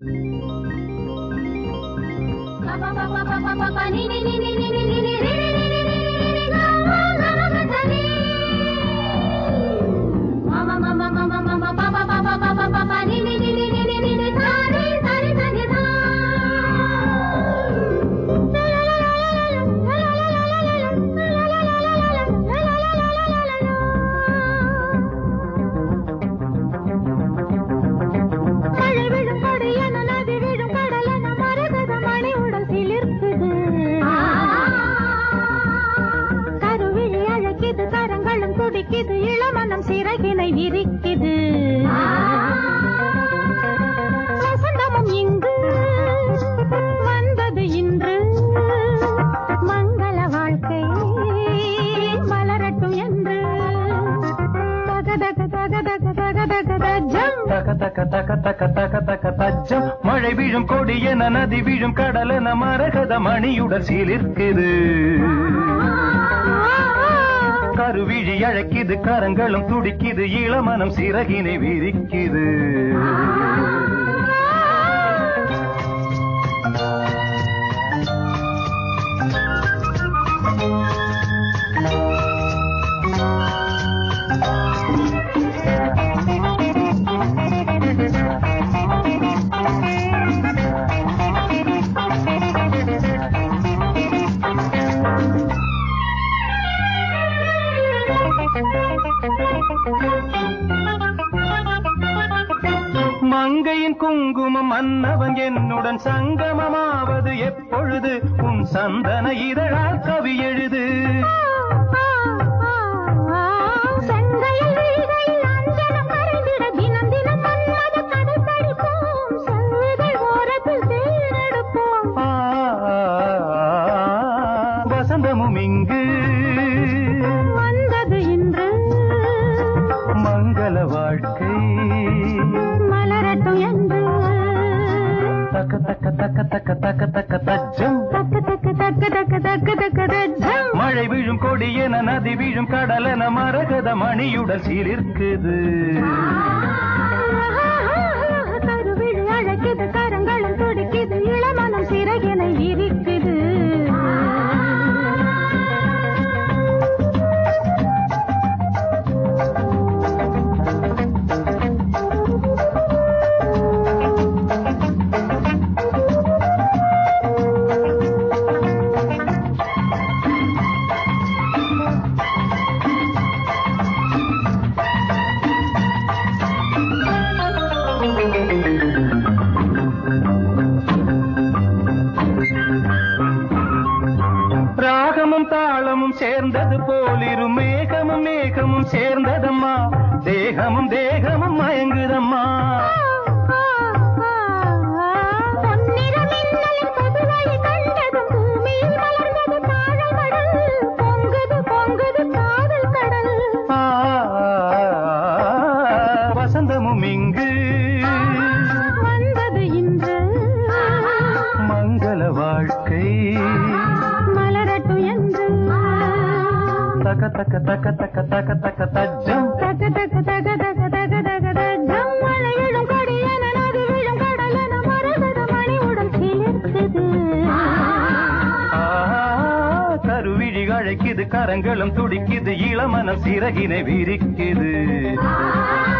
மழை விழும் கொடியன நதி விழும் கடலென மரகத மணி உடல் சிலிர்க்குது கருவிழி அழைக்குது கரங்களும் துடிக்குது இளமனம் சிறகினை விரிக்குது வசந்தமும் இங்கு வந்தது இன்று மங்கள வாழ்க்கை மலரட்டும் என்று தகதக தகதக தகதக ஜம் தக தக தக தக தக தக தஜ்ஜம் மழை விழும் கொடி என நதி விழும் கடல் என மரகத மணியுடன் சீலிருக்குது கருவிழி அழைக்குது கரங்களும் துடிக்குது இளமனம் சிறகினை விரிக்குது மங்கையின் குங்குமம் மன்னவன் என்னுடன் சங்கமமாவது எப்பொழுது உன் சந்தன இதழால் கவி எழுது செங்கையில் விழிகளில் அஞ்சனம் கரைந்திட தினம் தினம் மன்மத கதை படிப்போம் செவ்விதழ் ஓரத்தில் தேர்ந்தெடுப்போம் ஆ, வசந்தமும் இங்கு வந்தது இன்று மங்கள வாழ்க்கை மலரட்டும் என்று தக்க தக்க தக்க தக்க தக்க தக்க தஜ்ஜம் தக்கு தக்கு தக்கு தக்கு தக்கு தக்கு தஜம் மழை விழும் கொடி என நதி விழும் கடல் என மரகத மணியுடன் சீலிருக்குது கருவிழி அழைக்குது கரங்களும் துடிக்குது இளமனம் சிறகினை விரிக்குது ராகமும் தாளமும் சேர்ந்தது போலிரு மேகமும் மேகமும் சேர்ந்ததம்மா தேகமும் தேகமும் மயங்குதம்மா பொன்னிற மின்னலின் பொதுவாய் கண்டதும் பூமியில் மலர்ந்தது தாழல் கடல் பொங்குது பொங்குது காதல் கடல் ஆ, வசந்தமும் இங்கு வந்தது இன்று மங்கள வாழ்க்கை மலரட்டும் என்று தக்க தக்க தக்க தக்க தக்க தக்க தஜ்ஜம் தக தக தக தக தக தக தகம் மழை விழும் கொடியன நதி விழும் கடலென மரகத மணி உடல் சிலிர்க்குது ஆ, கருவிழி அழைக்குது கரங்களும் துடிக்குது இளமனம் சிறகினை விரிக்குது ஆ